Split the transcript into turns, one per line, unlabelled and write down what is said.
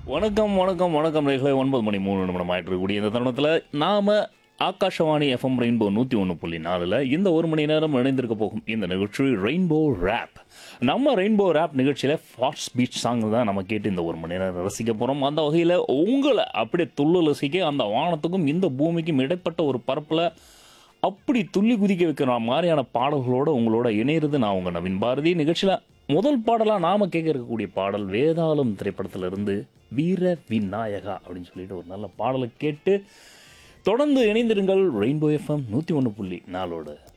வணக்கம் வணக்கம் வணக்கம் நேர்களே ஒன்பது மணி மூணு நிமிடம் ஆயிட்டு இருக்கக்கூடிய இந்த தருணத்தில் நாம ஆகாஷவாணி எஃப்எம் ரெயின்போ நூற்றி ஒன்று புள்ளி நாலில் இந்த ஒரு மணி நேரம் இணைந்திருக்க போகும் இந்த நிகழ்ச்சி ரெயின்போ ரேப் நம்ம ரெயின்போ ரேப் நிகழ்ச்சியில் ஃபாஸ்ட் பீச் சாங் தான் நம்ம கேட்டு இந்த ஒரு மணி நேரம் ரசிக்க போகிறோம் அந்த வகையில் உங்களை அப்படியே துள்ளு ரசிக்க அந்த வானத்துக்கும் இந்த பூமிக்கும் இடைப்பட்ட ஒரு பரப்பில் அப்படி துள்ளி குதிக்க வைக்கிற மாதிரியான பாடல்களோட உங்களோட இணையிறது நான் உங்கள் நவீன் பாரதி நிகழ்ச்சியில் முதல் பாடலாக நாம் கேட்க இருக்கக்கூடிய பாடல் வேதாளம் திரைப்படத்திலிருந்து வீர விநாயகா அப்படின்னு சொல்லிட்டு ஒரு நல்ல பாடலை கேட்டு தொடர்ந்து இணைந்திருங்கள் ரெயின்போ எஃப்எம் நூற்றி ஒன்று புள்ளி நாளோடு